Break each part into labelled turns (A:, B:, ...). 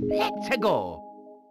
A: Let's go!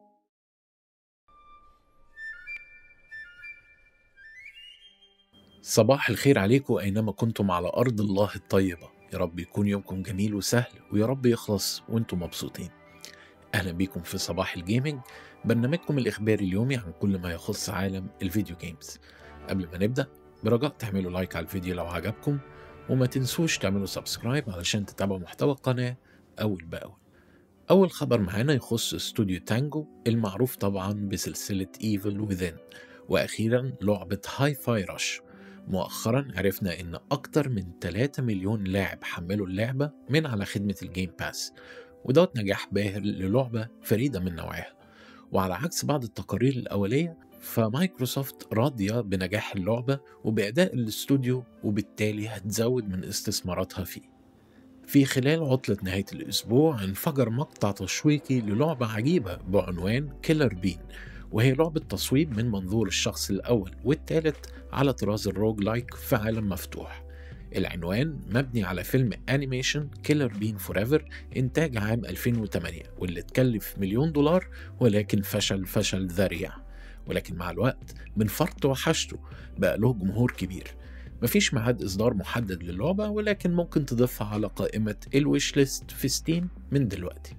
B: صباح الخير عليكم أينما كنتم على أرض الله الطيبة يا رب يكون يومكم جميل وسهل ويا رب يخلص وانتم مبسوطين أهلا بيكم في صباح الجيمنج برنامجكم الإخباري اليومي عن كل ما يخص عالم الفيديو جيمز قبل ما نبدأ برجاء تعملوا لايك على الفيديو لو عجبكم وما تنسوش تعملوا سبسكرايب علشان تتابعوا محتوى القناة أول بأول أول خبر معانا يخص استوديو تانجو المعروف طبعا بسلسلة ايفل وذين وأخيرا لعبة هاي فاي رش مؤخرا عرفنا ان اكتر من 3 مليون لاعب حملوا اللعبة من على خدمة الجيم باس ودوت نجاح باهر للعبة فريدة من نوعها وعلى عكس بعض التقارير الأولية فمايكروسوفت راضية بنجاح اللعبة وبأداء الاستوديو وبالتالي هتزود من استثماراتها فيه في خلال عطلة نهاية الأسبوع انفجر مقطع تشويقي للعبة عجيبة بعنوان كيلر بين وهي لعبة تصويب من منظور الشخص الأول والثالث على طراز الروج لايك في عالم مفتوح العنوان مبني على فيلم انيميشن كيلر بين فوريفر انتاج عام 2008 واللي اتكلف مليون دولار ولكن فشل فشل ذريع ولكن مع الوقت من فرط وحشته بقى له جمهور كبير مفيش ميعاد إصدار محدد للعبة ولكن ممكن تضيفها على قائمة الويش ليست في ستيم من دلوقتي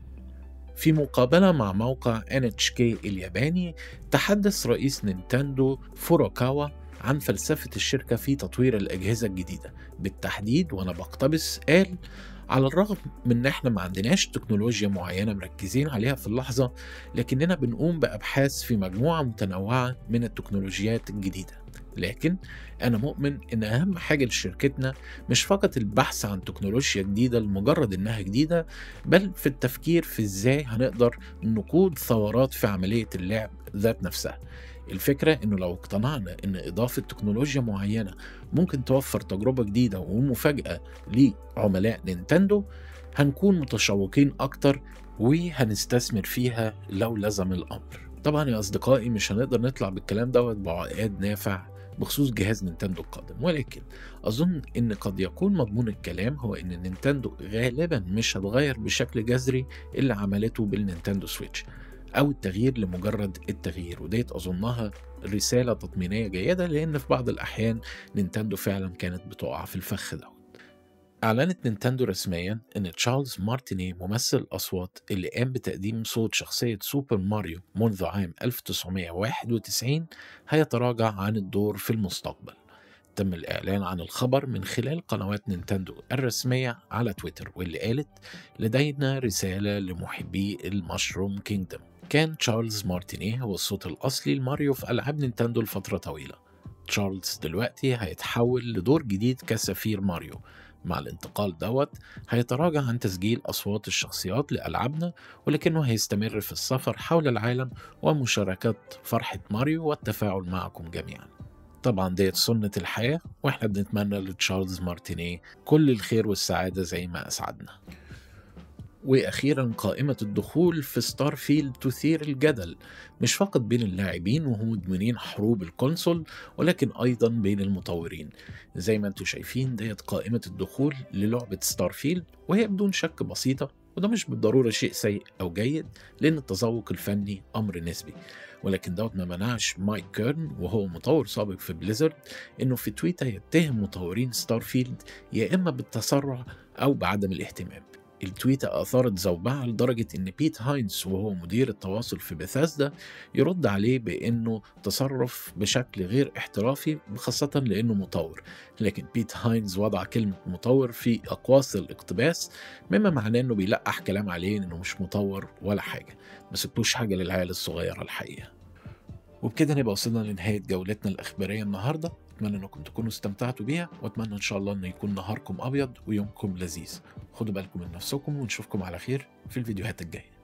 B: في مقابلة مع موقع NHK الياباني تحدث رئيس نينتندو فوروكاوا عن فلسفة الشركة في تطوير الأجهزة الجديدة بالتحديد وأنا بقتبس قال على الرغم من ان احنا ما عندناش تكنولوجيا معينة مركزين عليها في اللحظة لكننا بنقوم بأبحاث في مجموعة متنوعة من التكنولوجيات الجديدة لكن أنا مؤمن إن أهم حاجة لشركتنا مش فقط البحث عن تكنولوجيا جديدة لمجرد إنها جديدة بل في التفكير في إزاي هنقدر نقود ثورات في عملية اللعب ذات نفسها الفكرة إنه لو اقتنعنا إن إضافة تكنولوجيا معينة ممكن توفر تجربة جديدة ومفاجأة لعملاء نينتندو هنكون متشوقين أكتر وهنستثمر فيها لو لزم الأمر طبعا يا أصدقائي مش هنقدر نطلع بالكلام دوت بعقاد نافع بخصوص جهاز نينتندو القادم ولكن أظن إن قد يكون مضمون الكلام هو إن نينتندو غالبا مش هتغير بشكل جذري اللي عملته بالنينتندو سويتش أو التغيير لمجرد التغيير وديت أظنها رسالة تطمينية جيدة لأن في بعض الأحيان نينتندو فعلا كانت بتقع في الفخ دوت أعلنت نينتندو رسميا إن تشارلز مارتيني ممثل الأصوات اللي قام بتقديم صوت شخصية سوبر ماريو منذ عام 1991 هيتراجع عن الدور في المستقبل تم الإعلان عن الخبر من خلال قنوات نينتندو الرسمية على تويتر واللي قالت لدينا رسالة لمحبي المشروم كينجدم كان تشارلز مارتيني هو الصوت الأصلي لماريو في ألعاب نينتندو لفترة طويلة تشارلز دلوقتي هيتحول لدور جديد كسفير ماريو مع الانتقال دوت هيتراجع عن تسجيل أصوات الشخصيات لألعابنا ولكنه هيستمر في السفر حول العالم ومشاركة فرحة ماريو والتفاعل معكم جميعا طبعا ديت سنة الحياة واحنا بنتمنى لتشارلز مارتينيه كل الخير والسعادة زي ما أسعدنا واخيرا قائمه الدخول في ستار فيلد تثير الجدل مش فقط بين اللاعبين وهم مدمنين حروب الكونسول ولكن ايضا بين المطورين زي ما انتم شايفين ديت قائمه الدخول للعبه ستار فيلد وهي بدون شك بسيطه وده مش بالضروره شيء سيء او جيد لان التذوق الفني امر نسبي ولكن دوت ما منعش مايك كيرن وهو مطور سابق في بليزرد انه في تويتر يتهم مطورين ستار فيلد يا اما بالتسرع او بعدم الاهتمام التويتة أثارت زوبعة لدرجة إن بيت هاينز وهو مدير التواصل في بثاسدا يرد عليه بإنه تصرف بشكل غير احترافي خاصة لأنه مطور لكن بيت هاينز وضع كلمة مطور في أقواس الاقتباس مما معناه إنه بيلقح كلام عليه إنه مش مطور ولا حاجة ما سبتوش حاجة للعيال الصغيرة الحقيقة وبكده نبقى وصلنا لنهاية جولتنا الإخبارية النهاردة أتمنى أنكم تكونوا استمتعتوا بيها وأتمنى إن شاء الله أن يكون نهاركم أبيض ويومكم لذيذ خدوا بالكم من نفسكم ونشوفكم على خير في الفيديوهات الجايه